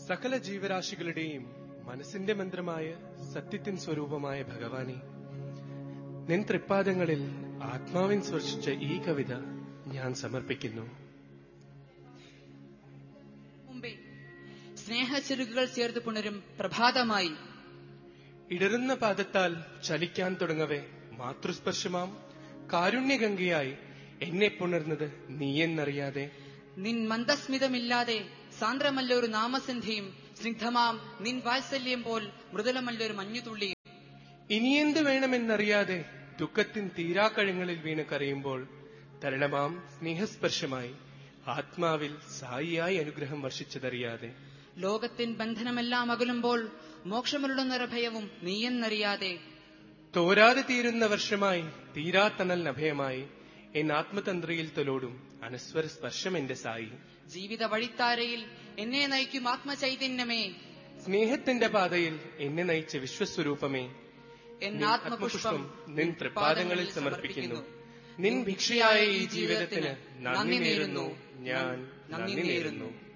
സകല ജീവരാശികളുടെയും മനസ്സിന്റെ മന്ത്രമായ സത്യത്തിൻ സ്വരൂപമായ ഭഗവാനെ നിൻ തൃപ്പാദങ്ങളിൽ ആത്മാവിൻ സ്പർശിച്ച ഈ കവിത ഞാൻ സമർപ്പിക്കുന്നു മുമ്പേ സ്നേഹച്ചെരുക്കുകൾ ചേർത്ത് പുണരും പ്രഭാതമായി ഇടറുന്ന പാദത്താൽ ചലിക്കാൻ തുടങ്ങവേ മാതൃസ്പർശമാം കാരുണ്യഗംഗയായി എന്നെ പുണർന്നത് നീയെന്നറിയാതെ നിൻ മന്ദസ്മിതമില്ലാതെ സാന്ദ്രമല്ലൊരു നാമസന്ധിയും സ്നിഗ്ധമാം നിൻ വാത്സല്യം പോൽ മൃദുലമല്ലൊരു മഞ്ഞുതുള്ളിയും ഇനിയെന്ത് വേണമെന്നറിയാതെ ദുഃഖത്തിൻ തീരാക്കഴങ്ങളിൽ വീണ് കരയുമ്പോൾ തരണമാം സ്നേഹസ്പർശമായി ആത്മാവിൽ സായിയായി അനുഗ്രഹം വർഷിച്ചതറിയാതെ ലോകത്തിൻ ബന്ധനമെല്ലാം അകലുമ്പോൾ മോക്ഷമരുളുന്ന ഭയവും നീയെന്നറിയാതെ തോരാതെ തീരുന്ന വർഷമായി തീരാത്തണൽ അഭയമായി എൻ ആത്മതന്ത്രയിൽ തൊലോടും അനസ്വര സ്പർശം എന്റെ സായി ജീവിത വഴിത്താരയിൽ എന്നെ നയിക്കും ആത്മചൈതന്യമേ സ്നേഹത്തിന്റെ പാതയിൽ എന്നെ നയിച്ച വിശ്വസ്വരൂപമേ എൻ നിൻ ആത്മപുഷ്പം നിൻ തൃപ്പാദങ്ങളിൽ സമർപ്പിക്കുന്നു നിൻ ഭിക്ഷയായ ഈ ജീവിതത്തിന് നന്ദി നേരുന്നു ഞാൻ നന്ദി നേരുന്നു